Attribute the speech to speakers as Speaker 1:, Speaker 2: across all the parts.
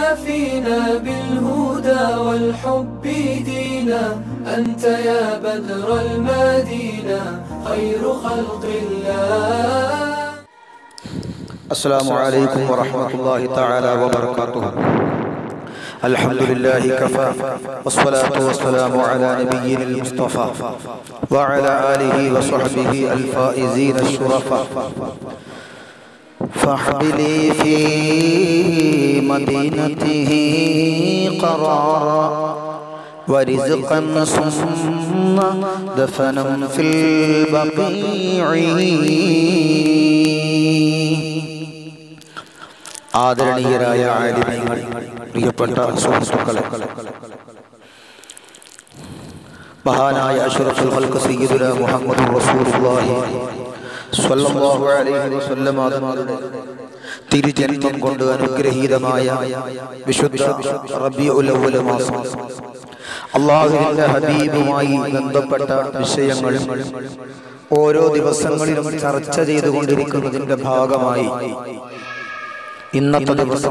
Speaker 1: فينا بالهدى والحب دينا أنت يا بدر المدينة خير خلق الله
Speaker 2: السلام عليكم ورحمة الله تعالى وبركاته الحمد لله كفى والصلاة والسلام على نبينا المصطفى وعلى آله وصحبه الفائزين الشرفاء فاحبلي في مدينته قرارا ورزقا ثم دفنا في البقيع ആദരണീയരായ ആലിമീങ്ങൾ പ്രിയപ്പെട്ട സുഹൃത്തുക്കളെ മഹാനായ അഷ്റഫുൽ ഖൽഖ് സയ്യിദുന മുഹമ്മദ് റസൂലുള്ളാഹി സ്വല്ലല്ലാഹു അലൈഹി വസല്ലം തങ്ങളുടെ തിരുജന്മം കൊണ്ട് അനുഗ്രഹീതമായ വിശുദ്ധ റബീഉൽ അവ്വൽ മാസം അള്ളാഹുവിന്റെ ഹബീബുമായി ബന്ധപ്പെട്ട വിഷയങ്ങൾ ഓരോ ദിവസങ്ങളിലും ചർച്ച ചെയ്തുകൊണ്ടിരിക്കുന്നതിന്റെ ഭാഗമായി ഇന്നത്തെ ദിവസം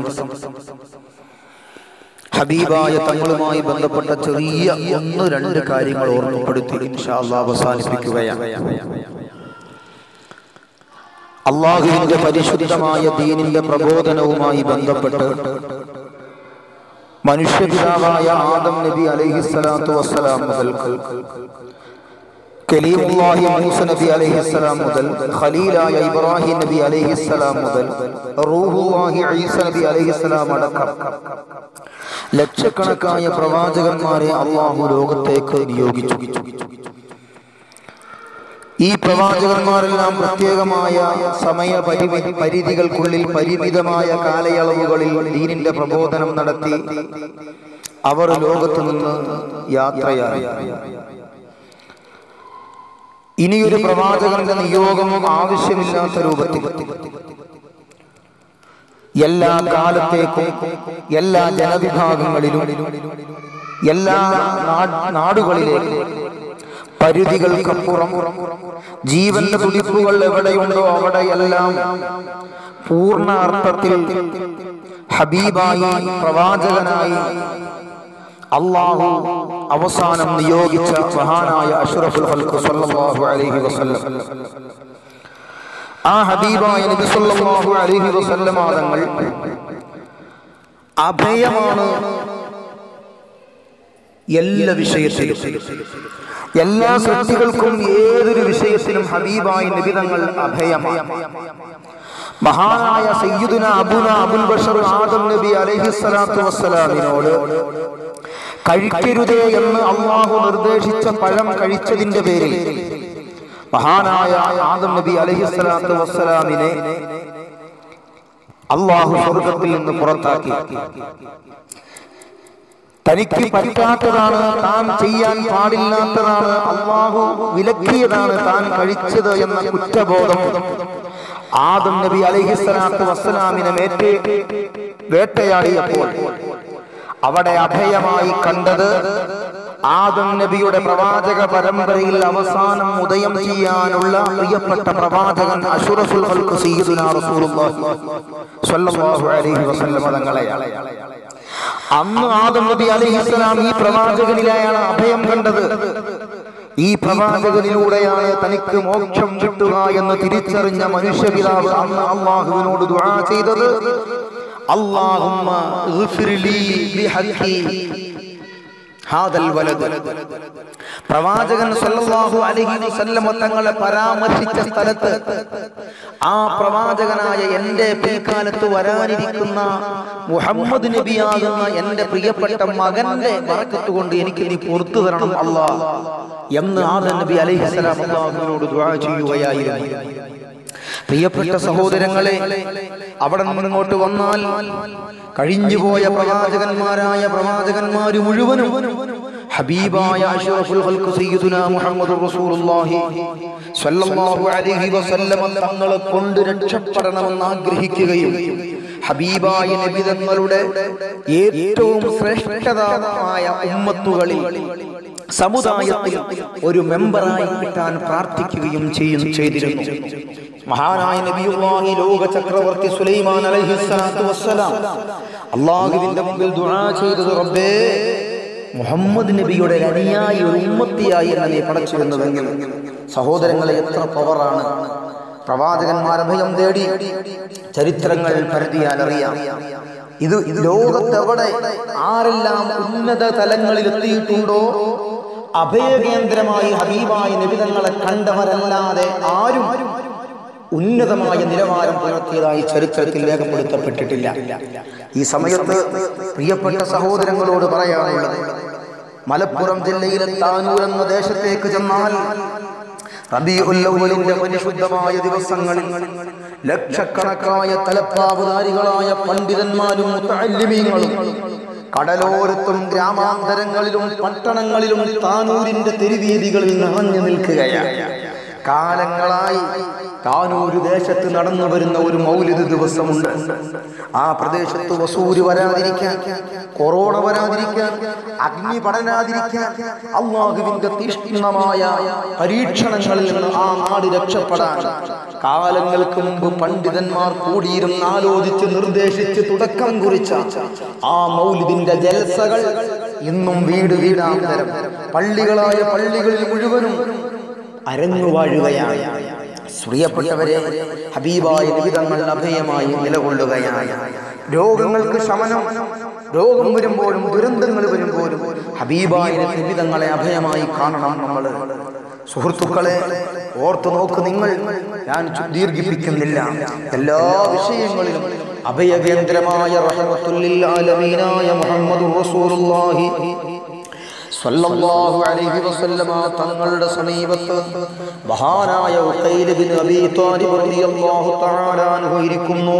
Speaker 2: ഹബീബായ തങ്ങളുമായി ബന്ധപ്പെട്ട ചെറിയ ഒന്ന് രണ്ട് കാര്യങ്ങൾ ഓർമ്മപ്പെടുത്തി ഇൻഷാ അല്ലാഹ് അവസാനിപ്പിക്കുകയാണ് അള്ളാഹുവിന്റെ പരിശുദ്ധമായ ദീനിന്റെ പ്രബോധനവുമായി ബന്ധപ്പെട്ട് മനുഷ്യപിതാവായ ആദം നബി അലൈഹിസ്സലാത്തു വസ്സലാം മുതൽക്ക് കലീമുല്ലാഹി മൂസ നബി അലൈഹിസ്സലാം മുതൽ ഖലീലായ ഇബ്രാഹിം നബി അലൈഹിസ്സലാം മുതൽ റൂഹുല്ലാഹി ഈസ നബി അലൈഹിസ്സലാം അടക്കം ലക്ഷക്കണക്കായ പ്രവാചകന്മാരെ അള്ളാഹു ലോകത്തേക്ക് നിയോഗിച്ചു ഈ പ്രവാചകന്മാരെല്ലാം പ്രത്യേകമായ സമയ പരിമി പരിധികൾക്കുള്ളിൽ പരിമിതമായ കാലയളവുകളിൽ ദീനിന്റെ പ്രബോധനം നടത്തി അവർ ലോകത്തു നിന്ന് യാത്രയായി ഇനിയൊരു പ്രവാചകന്റെ നിയോഗം ആവശ്യമില്ലാത്ത രൂപത്തിൽ എല്ലാ കാലത്തേക്കും എല്ലാ ജനവിഭാഗങ്ങളിലും എല്ലാ നാ- നാടുകളിലേക്കും പരിധികൾക്കപ്പുറം ജീവന്റെ തുടിപ്പുകൾ എവിടെയുണ്ടോ അവിടെയെല്ലാം പൂർണ്ണ അർത്ഥത്തിൽ ഹബീബായി പ്രവാചകനായി അള്ളാഹു അവസാനം നിയോഗിച്ച മഹാനായ അഷ്റഫുൽ ഖൽഖ് സല്ലല്ലാഹു അലൈഹി വസല്ലം ആ ഹബീബായ നബി സല്ലല്ലാഹു അലൈഹി വസല്ലം ആദങ്ങൾ അഭയമാണ് എല്ലാ വിഷയത്തിലും എല്ലാ സൃഷ്ടികൾക്കും ഏതൊരു വിഷയത്തിലും ഹബീബായി നിബിതങ്ങൾ അഭയമാണ് മഹാനായ സയ്യിദുന അബുന അബുൽ ബഷർ ആദം നബി അലൈഹിസ്സലാത്തു വസ്സലാമിനോട് കഴിക്കരുതേ എന്ന് അള്ളാഹു നിർദ്ദേശിച്ച പഴം കഴിച്ചതിന്റെ പേരിൽ മഹാനായ ആദം നബി അലൈഹിസ്സലാത്തു വസ്സലാമിനെ അള്ളാഹു സ്വർഗത്തിൽ നിന്ന് പുറത്താക്കി തനിക്ക് പറ്റാത്തതാണ് താൻ ചെയ്യാൻ പാടില്ലാത്തതാണ് അള്ളാഹു വിലക്കിയതാണ് താൻ കഴിച്ചത് എന്ന കുറ്റബോധം ആദം നബി അലൈഹിസ്സലാത്തു വസ്സലാമിനെ മേറ്റ് വേട്ടയാടിയപ്പോൾ അവിടെ അഭയമായി കണ്ടത് ആദം നബിയുടെ പ്രവാചക പരമ്പരയിൽ അവസാനം ഉദയം ചെയ്യാനുള്ള പ്രിയപ്പെട്ട പ്രവാചകൻ അഷുറഫുൽ ഖൽഖ് സയ്യിദുനാ റസൂലുള്ളാഹി സ്വല്ലല്ലാഹു അലൈഹി വസല്ലം തങ്ങളെയാണ് അന്ന് ആദം നബി അലൈഹിസ്സലാം ഈ പ്രവാചകനിലെയാണ് അഭയം കണ്ടത് ഈ പ്രവാചകനിലൂടെയാണ് തനിക്ക് മോക്ഷം കിട്ടുക എന്ന് തിരിച്ചറിഞ്ഞ മനുഷ്യപിതാവ് അന്ന് അള്ളാഹുവിനോട് ദുആ ചെയ്തത് അല്ലാഹുമ്മ ഇഗ്ഫിർലി ബിഹഖി ഹാദൽ വലദ് പ്രവാചകൻ സല്ലല്ലാഹു അലൈഹി വസല്ലം തങ്ങളെ പരാമർശിച്ച സ്ഥലത്ത് ആ പ്രവാചകനായ എൻ്റെ പിൽക്കാലത്ത് വരാനിരിക്കുന്ന മുഹമ്മദ് നബിയാകുന്ന എൻ്റെ പ്രിയപ്പെട്ട മകന്റെ ബറക്കത്ത് കൊണ്ട് എനിക്ക് നീ പുറത്തു തരണം അല്ലാ എന്ന് ആദം നബി അലൈഹിസ്സലാം അള്ളാഹുവിനോട് ദുആ ചെയ്യുകയായിരുന്നു പ്രിയപ്പെട്ട സഹോദരങ്ങളെ അവിടെ നിന്നിങ്ങോട്ട് വന്നാൽ കഴിഞ്ഞുപോയ പ്രവാചകന്മാരായ പ്രവാചകന്മാര് മുഴുവനും ഹബീബായ അഷ്റഫുൽ ഖൽഖ് സയ്യിദുനാ മുഹമ്മദ് റസൂലുള്ളാഹി സ്വല്ലല്ലാഹു അലൈഹി വസല്ലം തങ്ങളെ കൊണ്ട് രക്ഷപ്പെടണമെന്ന് ആഗ്രഹിക്കുകയും ഹബീബായ നബിതങ്ങളുടെ ഏറ്റവും ശ്രേഷ്ഠതമായ ഉമ്മത്തുകളിൽ സമുദായത്തിൽ ഒരു മെമ്പറായി കിട്ടാൻ പ്രാർത്ഥിക്കുകയും ചെയ്യും ചെയ്തിരുന്നു മഹാനായ നബിയുള്ളാഹി ലോക ചക്രവർത്തി സുലൈമാൻ അലൈഹിസ്സലാത്തു വസ്സലാം അള്ളാഹുവിന്റെ മുമ്പിൽ ദുആ ചെയ്തത് റബ്ബേ മുഹമ്മദ് നബിയുടെ ഒരു അനുയായി ഒരു ഉമ്മത്തിയായി എന്നെ നീ പടച്ചിരുന്നുവെങ്കിൽ സഹോദരങ്ങളെ എത്ര പവറാണ് പ്രവാചകന്മാർ അഭയം തേടി ചരിത്രങ്ങൾ പരതിയാൽ അറിയാം ഇത് ലോകത്തെവിടെ ആരെല്ലാം ഉന്നത തലങ്ങളിൽ എത്തിയിട്ടുണ്ടോ അഭയകേന്ദ്രമായി ഹബീബായ നിബിതങ്ങളെ കണ്ടവരല്ലാതെ ആരും ഉന്നതമായ നിലവാരം പുലർത്തിയതായി ചരിത്രത്തിൽ രേഖപ്പെടുത്തപ്പെട്ടിട്ടില്ല ഈ സമയത്ത് പ്രിയപ്പെട്ട സഹോദരങ്ങളോട് പറയാനുള്ളത് മലപ്പുറം ജില്ലയിലെ താനൂർ എന്ന ദേശത്തേക്ക് ചെന്നാൽ റബീഉല്ലവലിന്റെ പരിശുദ്ധമായ ദിവസങ്ങളിൽ ലക്ഷക്കണക്കായ തലപ്പാവുധാരികളായ പണ്ഡിതന്മാരും മുത്തഅല്ലിമീങ്ങളും കടലോരത്തും ഗ്രാമാന്തരങ്ങളിലും പട്ടണങ്ങളിലും താനൂരിന്റെ തെരുവീതികളിൽ നിറഞ്ഞു നിൽക്കുകയാണ് കാലങ്ങളായി താനൂര് ദേശത്ത് നടന്നു വരുന്ന ഒരു മൗലിദ് ദിവസമുണ്ട് ആ പ്രദേശത്ത് വസൂര് വരാതിരിക്കാൻ കൊറോണ വരാതിരിക്കാൻ അഗ്നി പടരാതിരിക്കാൻ അള്ളാഹുവിന്റെ തീഷ്ണമായ പരീക്ഷണങ്ങളിൽ നിന്ന് ആ നാട് രക്ഷപ്പെടാൻ കാലങ്ങൾക്ക് മുമ്പ് പണ്ഡിതന്മാർ കൂടിയിരുന്ന് ആലോചിച്ച് നിർദ്ദേശിച്ച് തുടക്കം കുറിച്ച ആ മൗലിദിന്റെ ജലസകൾ ഇന്നും വീട് വീടാന്തരം പള്ളികളായ പള്ളികളിൽ മുഴുവനും അരങ്ങു വാഴുകയാണ് പ്രിയപ്പെട്ടവരെ ഹബീബായ നിബിതങ്ങൾ അഭയമായി നിലകൊള്ളുകയാണ് രോഗങ്ങൾക്ക് ശമനം രോഗം വരുമ്പോഴും ദുരന്തങ്ങൾ വരുമ്പോഴും ഹബീബായ നിബിതങ്ങളെ അഭയമായി കാണണം നമ്മൾ സുഹൃത്തുക്കളെ ഓർത്തു നോക്ക് നിങ്ങൾ ഞാൻ ചു- ദീർഘിപ്പിക്കുന്നില്ല എല്ലാ വിഷയങ്ങളിലും അഭയകേന്ദ്രമായ റഹ്മത്തുല്ലിൽ ആലമീനായ മുഹമ്മദ് റസൂലുള്ളാഹി സ്വല്ലല്ലാഹു അലൈഹി വസല്ലമ തങ്ങളുടെ സമീപത്ത് മഹാനായ ഉഖൈൽ ബിൻ അബീ ത്വാലിബ് റളിയല്ലാഹു തആല അൻഹു ഇരിക്കുന്നു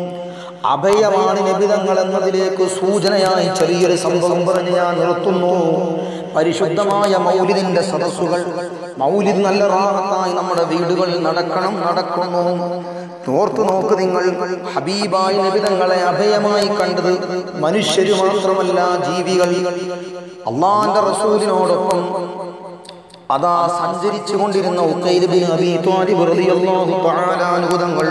Speaker 2: അഭയമാണ് നബിതങ്ങൾ എന്നതിലേക്ക് സൂചനയായി ചെറിയൊരു സംഭവം പറഞ്ഞ് ഞാൻ നിർത്തുന്നു പരിശുദ്ധമായ മൗലിദിന്റെ സദസ്സുകൾ മൗലിദ് നല്ല റാഹത്തായി നമ്മുടെ വീടുകളിൽ നടക്കണം നടക്കുന്നു ഓർത്തു നോക്ക് നിങ്ങൾ ഹബീബായ നബിതങ്ങളെ അഭയമായി കണ്ടത് മനുഷ്യര് മാത്രമല്ല ജീവികൾ അള്ളാന്റെ റസൂലിനോടൊപ്പം അതാ സഞ്ചരിച്ചു കൊണ്ടിരുന്ന ഉഖൈദ് ബിൻ അബീ ത്വാലിബ് റളിയല്ലാഹു തആല അൻഹു തങ്ങൾ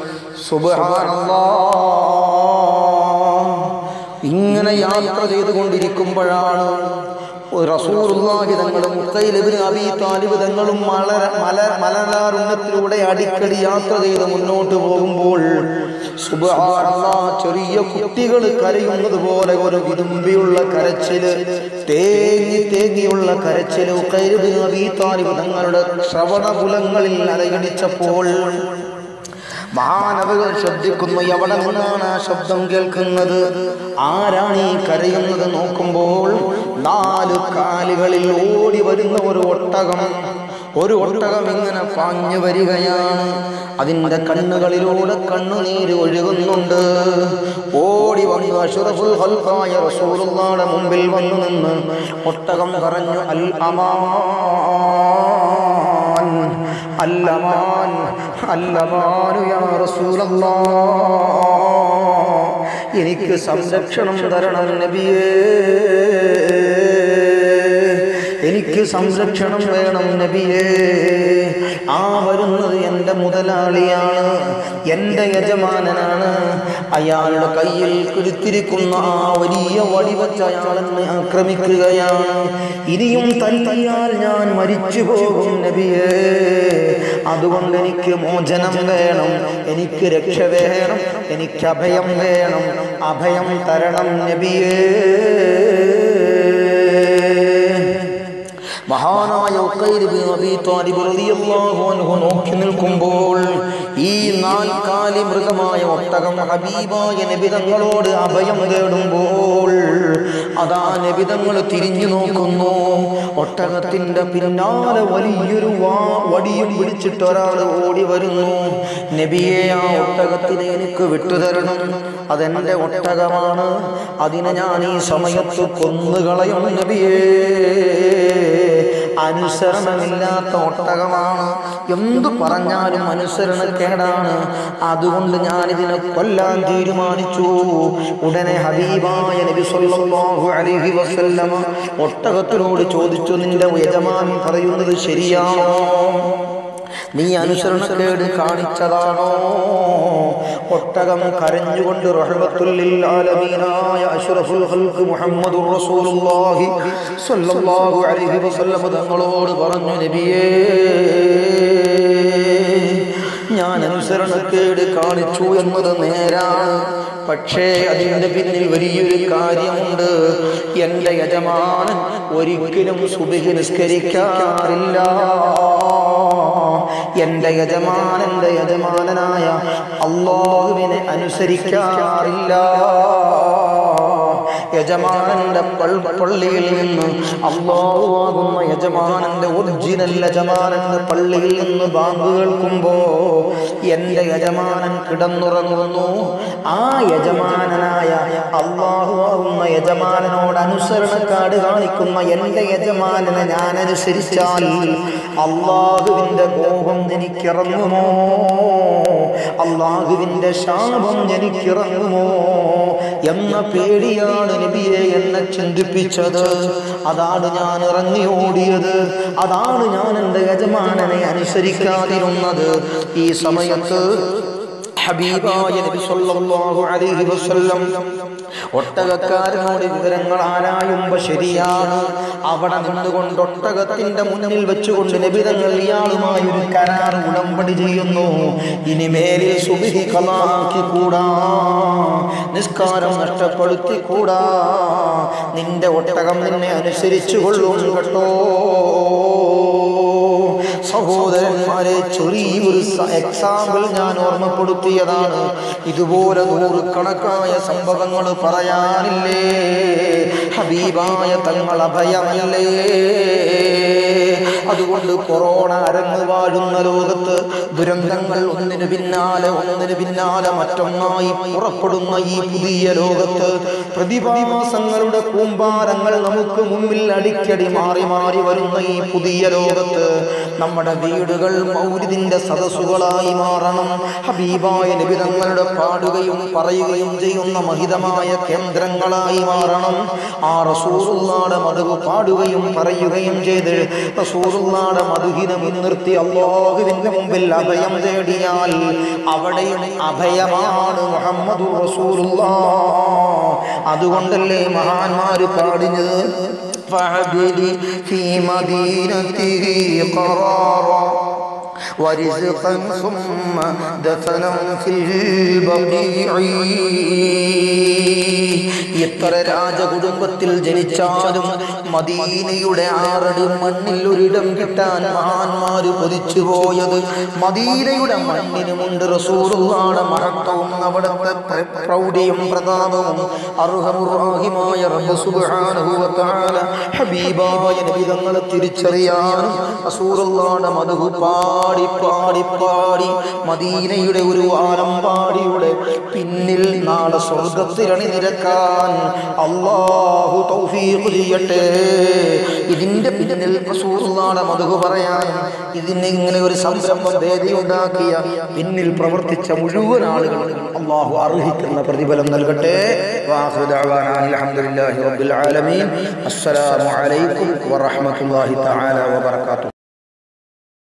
Speaker 2: സുബ്ഹാനല്ലാഹ് ഇങ്ങനെ യാത്ര ചെയ്തുകൊണ്ടിരിക്കുമ്പോഴാണ് റസൂറുല്ലാഹി തങ്ങളും ഉഖൈൽ ഇബ്നു അബീ താലിബ് തങ്ങളും മലര മല മലനാരുണ്യത്തിലൂടെ അടിക്കടി യാത്ര ചെയ്ത് മുന്നോട്ട് പോകുമ്പോൾ സുബ്ഹാനല്ലാഹ് ചെറിയ കുട്ടികൾ കരയുന്നത് പോലെ ഒരു വിതുമ്പിയുള്ള കരച്ചില് തേങ്ങി തേങ്ങിയുള്ള കരച്ചില് ഉഖൈൽ ഇബ്നു അബീ താലിബ് തങ്ങളുടെ ശ്രവണകുലങ്ങളിൽ അലയടിച്ചപ്പോൾ മഹാനവകൾ ശ്രദ്ധിക്കുന്നു എവിടെ നിന്നാണ് ആ ശബ്ദം കേൾക്കുന്നത് ആരാണ് ഈ കരയുന്നത് നോക്കുമ്പോൾ നാല് കാലുകളിൽ ഓടി വരുന്ന ഒരു ഒട്ടകം ഒരു ഒട്ടകം ഇങ്ങനെ പാഞ്ഞു വരികയാണ് അതിന്റെ കണ്ണുകളിലൂടെ കണ്ണുനീര് ഒഴുകുന്നുണ്ട് ഓടി വന്നു അഷറഫുൽ ഹൽക്കായ റസൂലുള്ളാടെ മുമ്പിൽ വന്നു നിന്ന് ഒട്ടകം പറഞ്ഞു അൽ അമാൻ അല്ലമാൻ അല്ലമാനു യാ റസൂലല്ലാ എനിക്ക് സംരക്ഷണം തരണം നബിയേ എനിക്ക് സംരക്ഷണം വേണം നബിയേ ആ വരുന്നത് എൻ്റെ മുതലാളിയാണ് എൻ്റെ യജമാനനാണ് അയാളുടെ കയ്യിൽ പിടിത്തിരിക്കുന്ന ആ വലിയ വടിവച്ച് അയാൾ എന്നെ ആക്രമിക്കുകയാണ് ഇനിയും തല്ലിയാൽ ഞാൻ മരിച്ചു പോകും നബിയേ അതുകൊണ്ട് എനിക്ക് മോചനം വേണം എനിക്ക് രക്ഷ വേണം എനിക്ക് അഭയം വേണം അഭയം തരണം നബിയേ മഹാനായ ഉഖൈൽ ബിൻ അബീ ത്വാലിബ് റളിയല്ലാഹു അൻഹു നോക്കി നിൽക്കുമ്പോൾ ഈ നാൽക്കാലി മൃഗമായ ഒട്ടകം ഹബീബായ നബിതങ്ങളോട് അഭയം തേടുമ്പോൾ അതാ നബിതങ്ങൾ തിരിഞ്ഞു നോക്കുന്നു ഒട്ടകത്തിന്റെ പിന്നാലെ വലിയൊരു വാ വടിയും പിടിച്ചിട്ട് ഒരാൾ ഓടി വരുന്നു നബിയെ ആ ഒട്ടകത്തിനെ എനിക്ക് വിട്ടുതരണം അതെന്റെ ഒട്ടകമാണ് അതിനെ ഞാൻ ഈ സമയത്ത് കൊന്നുകളയും നബിയേ അനുസരണമില്ലാത്ത ഒട്ടകമാണ് എന്തു പറഞ്ഞാലും അനുസരണക്കേടാണ് അതുകൊണ്ട് ഞാൻ ഇതിനെ കൊല്ലാൻ തീരുമാനിച്ചു ഉടനെ ഹബീബായ നബി സല്ലല്ലാഹു അലൈഹി വസല്ലമ ഒട്ടകത്തിനോട് ചോദിച്ചു നിന്റെ യജമാനൻ പറയുന്നത് ശരിയാണോ നീ അനുസരണക്കേട് കാണിച്ചതാണോ ഒട്ടകം കരഞ്ഞുകൊണ്ട് റഹ്മത്തുല്ലിൽ ആലമീനായ അഷ്റഫുൽ ഖൽഖ് മുഹമ്മദുർ റസൂലുള്ളാഹി സ്വല്ലല്ലാഹു അലൈഹി വസല്ലം തങ്ങളോട് പറഞ്ഞു നബിയേ ഞാൻ അനുസരണക്കേട് കാണിച്ചു എന്നത് നേരാണ് പക്ഷേ അതിൻ്റെ പിന്നിൽ വലിയൊരു കാര്യമുണ്ട് എൻ്റെ യജമാനൻ ഒരിക്കലും സുബഹി നിസ്കരിക്കാറില്ല എൻ്റെ യജമാനൻ്റെ യജമാനനായ അള്ളാഹുവിനെ അനുസരിക്കാറില്ല യജമാനന്റെ പൾ- പള്ളിയിൽ നിന്ന് അള്ളാഹുവാകുന്ന യജമാനന്റെ ഒറിജിനൽ യജമാനന്റെ പള്ളിയിൽ നിന്ന് ബാങ്ക് കേൾക്കുമ്പോ എൻ്റെ യജമാനൻ കിടന്നുറങ്ങുന്നു ആ യജമാനനായ അള്ളാഹുവാകുന്ന യജമാനനോട് അനുസരണക്കാട് കാണിക്കുന്ന എൻ്റെ യജമാനനെ ഞാൻ അനുസരിച്ചാൽ അള്ളാഹുവിൻ്റെ കോപം എനിക്കിറങ്ങുമോ അള്ളാഹുവിൻ്റെ ശാപം എനിക്കിറങ്ങുമോ എന്ന പേടിയാണ് നബിയെ എന്നെ ചിന്തിപ്പിച്ചത് അതാണ് ഞാൻ ഇറങ്ങി ഓടിയത് അതാണ് ഞാൻ എൻ്റെ യജമാനനെ അനുസരിക്കാതിരുന്നത് ഈ സമയത്ത് ഹബീബായ നബി സല്ലല്ലാഹു അലൈഹി വസല്ലം ഒട്ടകക്കാരനോട് വിവരങ്ങൾ ആരായുമ്പോ ശരിയാണ് അവിടെ നിന്നുകൊണ്ട് ഒട്ടകത്തിന്റെ മുന്നിൽ വെച്ചുകൊണ്ട് നബിതങ്ങൾ ഇയാളുമായി ഒരു കരാർ ഉടമ്പടി ചെയ്യുന്നു ഇനി മേലിൽ സുബിഹി കലാക്കി കൂടാ നിസ്കാരം നഷ്ടപ്പെടുത്തിക്കൂടാ നിന്റെ ഒട്ടകം നിന്നെ അനുസരിച്ചു കൊള്ളും കേട്ടോ സഹോദരന്മാരെ ചെറിയൊരു സ- എക്സാമ്പിൾ ഞാൻ ഓർമ്മപ്പെടുത്തിയതാണ് ഇതുപോലെ നൂറുകണക്കായ സംഭവങ്ങൾ പറയാനില്ലേ ഹബീബായ തങ്ങൾ അഭയമല്ലേ അതുകൊണ്ട് കൊറോണ അരങ്ങ് വാഴുന്ന ലോകത്ത് ദുരന്തങ്ങൾ ഒന്നിനു പിന്നാലെ ഒന്നിനു പിന്നാലെ മറ്റൊന്നായി പുറപ്പെടുന്ന ഈ പുതിയ ലോകത്ത് പ്രതിഭാസങ്ങളുടെ കൂമ്പാരങ്ങൾ നമുക്ക് മുമ്പിൽ അടിക്കടി മാറി മാറി വരുന്ന ഈ പുതിയ ലോകത്ത് നമ്മുടെ വീടുകൾ മൗലിദിന്റെ സദസ്സുകളായി മാറണം ഹബീബായ നിബിതങ്ങളുടെ പാടുകയും പറയുകയും ചെയ്യുന്ന മഹിതമായ കേന്ദ്രങ്ങളായി മാറണം ആ റസൂറുള്ളാടെ മധു പാടുകയും പറയുകയും ചെയ്ത് റസൂറുള്ളാടെ മധുഹിനെ മുൻനിർത്തി അള്ളാഹുവിന്റെ മുമ്പിൽ അഭയം തേടിയാൽ അവിടെയും അഭയമാണ് മുഹമ്മദ് റസൂലുള്ള അതുകൊണ്ടല്ലേ മഹാന്മാര് പാടിഞ്ഞത് فعبدي في مدينته قرارا ورزقا ثم دفنا في البقيع എത്ര രാജകുടുംബത്തിൽ ജനിച്ചാലും മദീനയുടെ ആറടി മണ്ണിൽ ഒരിടം കിട്ടാൻ മഹാന്മാര് കൊതിച്ചു പോയത് മദീനയുടെ മണ്ണിനുമുണ്ട് റസൂറുള്ളാടെ മഹത്വവും അവിടുത്തെ പ്ര- പ്രൗഢിയും പ്രതാപവും അർഹമുറാഹിമായ റബ്ബ് സുബ്ഹാനഹു വ തആല ഹബീബായ നബി തങ്ങളെ തിരിച്ചറിയാനും റസൂറുള്ളാടെ മധു പാടി പാടി പാടി മദീനയുടെ ഒരു ആലമ്പാടിയുടെ പിന്നിൽ നാളെ സ്വർഗത്തിലണി നിരക്കാൻ അള്ളാഹു തൗഫീഖ് ചെയ്യട്ടെ ഇതിന്റെ പിന്നിൽ റസൂലുള്ളാഹിയുടെ മധു പറയാൻ ഇതിന് ഇങ്ങനെ ഒരു സംരംഭം വേദി ഉണ്ടാക്കിയ പിന്നിൽ പ്രവർത്തിച്ച മുഴുവൻ ആളുകളും അള്ളാഹു അർഹിക്കുന്ന പ്രതിഫലം നൽകട്ടെ വാഹു ദഅവാനാ അൽഹംദുലില്ലാഹി റബ്ബിൽ ആലമീൻ അസ്സലാമു അലൈക്കും വറഹ്മത്തുള്ളാഹി തആല വബറകാതുഹു